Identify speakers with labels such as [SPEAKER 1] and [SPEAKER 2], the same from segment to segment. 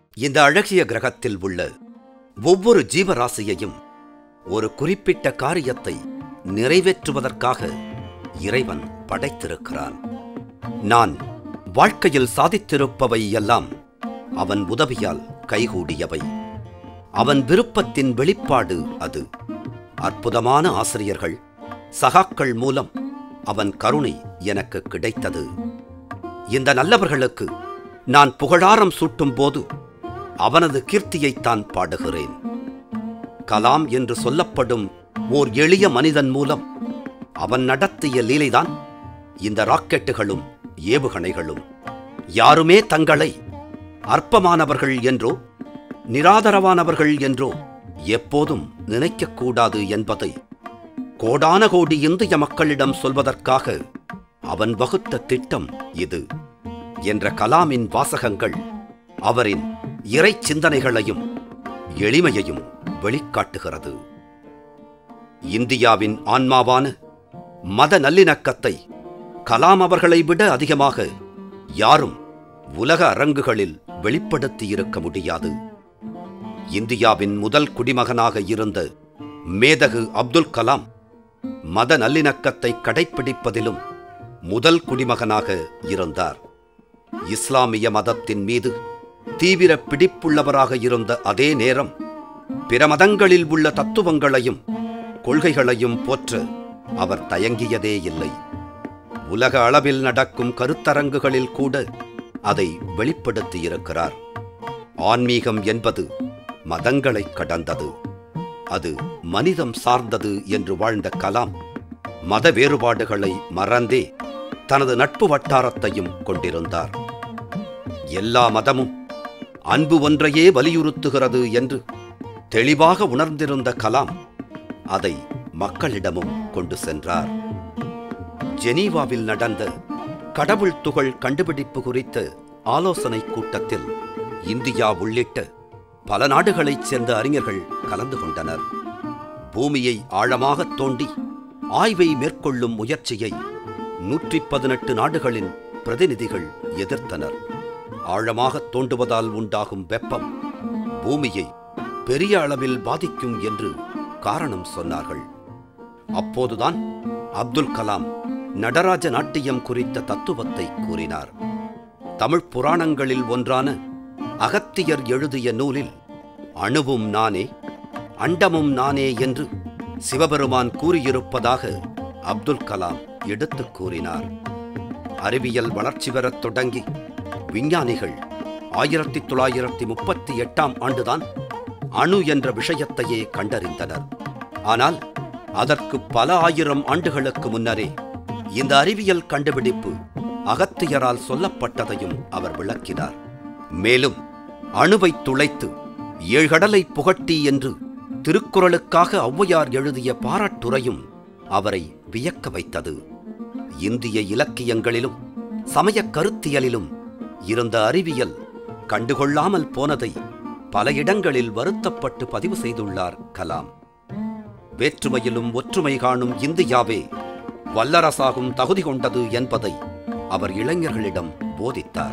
[SPEAKER 1] இந்த அழகிய கிரகத்தில் உள்ள ஒவ்வொரு ஜீவராசியையும் ஒரு குறிப்பிட்ட காரியத்தை நிறைவேற்றுவதற்காக இறைவன் படைத்திருக்கிறான் நான் வாழ்க்கையில் சாதித்திருப்பவை எல்லாம் அவன் உதவியால் கைகூடியவை அவன் விருப்பத்தின் வெளிப்பாடு அது அற்புதமான ஆசிரியர்கள் சகாக்கள் மூலம் அவன் கருணை எனக்கு கிடைத்தது இந்த நல்லவர்களுக்கு நான் புகழாரம் சூட்டும் போது அவனது கீர்த்தியைத்தான் பாடுகிறேன் கலாம் என்று சொல்லப்படும் ஓர் எளிய மனிதன் மூலம் அவன் நடத்திய லீலைதான் இந்த ராக்கெட்டுகளும் ஏவுகணைகளும் யாருமே தங்களை அற்பமானவர்கள் என்றோ நிராதரவானவர்கள் என்றோ எப்போதும் நினைக்கக்கூடாது என்பதை கோடான கோடி இந்திய மக்களிடம் சொல்வதற்காக அவன் வகுத்த திட்டம் இது என்ற கலாமின் வாசகங்கள் அவரின் இறை சிந்தனைகளையும் எளிமையையும் வெளிக்காட்டுகிறது இந்தியாவின் ஆன்மாவான மத நல்லிணக்கத்தை கலாம் அவர்களை விட அதிகமாக யாரும் உலக அரங்குகளில் வெளிப்படுத்தியிருக்க முடியாது இந்தியாவின் முதல் குடிமகனாக இருந்த மேதகு அப்துல் கலாம் மத நல்லிணக்கத்தை கடைப்பிடிப்பதிலும் முதல் குடிமகனாக இருந்தார் இஸ்லாமிய மதத்தின் மீது தீவிர பிடிப்புள்ளவராக இருந்த அதே நேரம் பிற மதங்களில் உள்ள தத்துவங்களையும் கொள்கைகளையும் போற்ற அவர் தயங்கியதே இல்லை உலக அளவில் நடக்கும் கருத்தரங்குகளில் கூட அதை வெளிப்படுத்தியிருக்கிறார் ஆன்மீகம் என்பது மதங்களை கடந்தது அது மனிதம் சார்ந்தது என்று வாழ்ந்த கலாம் மத வேறுபாடுகளை மறந்தே தனது நட்பு வட்டாரத்தையும் கொண்டிருந்தார் எல்லா மதமும் அன்பு ஒன்றையே வலியுறுத்துகிறது என்று தெளிவாக உணர்ந்திருந்த கலாம் அதை மக்களிடமும் கொண்டு சென்றார் ஜெனீவாவில் நடந்த கடவுள் துகள் கண்டுபிடிப்பு குறித்த ஆலோசனை கூட்டத்தில் இந்தியா உள்ளிட்ட பல நாடுகளைச் சேர்ந்த அறிஞர்கள் கலந்து கொண்டனர் பூமியை ஆழமாக தோண்டி ஆய்வை மேற்கொள்ளும் முயற்சியை நூற்றி பதினெட்டு நாடுகளின் பிரதிநிதிகள் எதிர்த்தனர் ஆழமாக தோண்டுவதால் உண்டாகும் வெப்பம் பூமியை பெரிய அளவில் பாதிக்கும் என்று காரணம் சொன்னார்கள் அப்போதுதான் அப்துல் கலாம் நடராஜ நாட்டியம் குறித்த தத்துவத்தை கூறினார் தமிழ் புராணங்களில் ஒன்றான அகத்தியர் எழுதிய நூலில் அணுவும் நானே அண்டமும் நானே என்று சிவபெருமான் கூறியிருப்பதாக அப்துல் கலாம் எடுத்துக் கூறினார் அறிவியல் வளர்ச்சி பெறத் தொடங்கி விஞ்ஞானிகள் ஆயிரத்தி தொள்ளாயிரத்தி முப்பத்தி எட்டாம் ஆண்டுதான் அணு என்ற விஷயத்தையே கண்டறிந்தனர் ஆனால் அதற்கு பல ஆயிரம் ஆண்டுகளுக்கு முன்னரே இந்த அறிவியல் கண்டுபிடிப்பு அகத்தியரால் சொல்லப்பட்டதையும் அவர் விளக்கினார் மேலும் அணுவை துளைத்து ஏழ்கடலை புகட்டி என்று திருக்குறளுக்காக ஔவையார் எழுதிய பாராட்டுரையும் அவரை வியக்க வைத்தது இந்திய இலக்கியங்களிலும் சமயக் கருத்தியலிலும் இருந்த அறிவியல் கண்டுகொள்ளாமல் போனதை பல இடங்களில் வருத்தப்பட்டு பதிவு செய்துள்ளார் கலாம் வேற்றுமையிலும் ஒற்றுமை காணும் இந்தியாவே வல்லரசாகும் தகுதி கொண்டது என்பதை அவர் இளைஞர்களிடம் போதித்தார்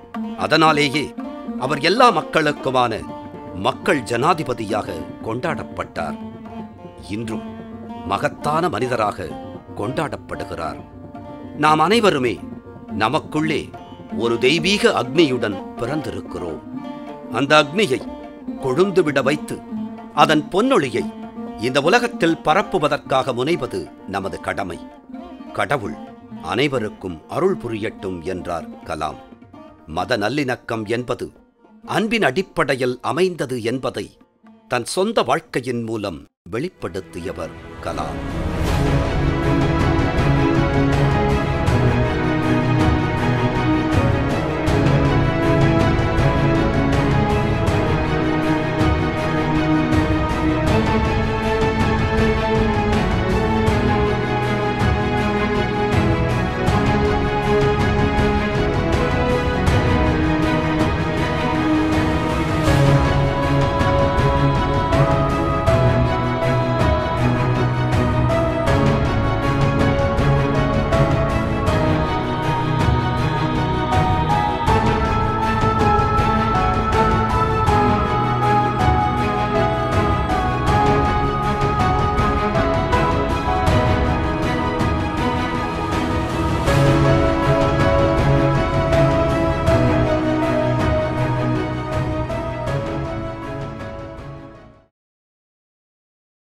[SPEAKER 1] அதனாலேயே அவர் எல்லா மக்களுக்குமான மக்கள் ஜனாதிபதியாக கொண்டாடப்பட்டார் இன்றும் மகத்தான மனிதராக கொண்டாடப்படுகிறார் நாம் அனைவருமே நமக்குள்ளே ஒரு தெய்வீக அக்னியுடன் பிறந்திருக்கிறோம் அந்த அக்னியை கொழுந்துவிட வைத்து அதன் பொன்னொழியை இந்த உலகத்தில் பரப்புவதற்காக முனைவது நமது கடமை கடவுள் அனைவருக்கும் அருள் புரியட்டும் என்றார் கலாம் மத நல்லிணக்கம் என்பது அன்பின் அடிப்படையில் அமைந்தது என்பதை தன் சொந்த வாழ்க்கையின் மூலம் வெளிப்படுத்தியவர் கலாம்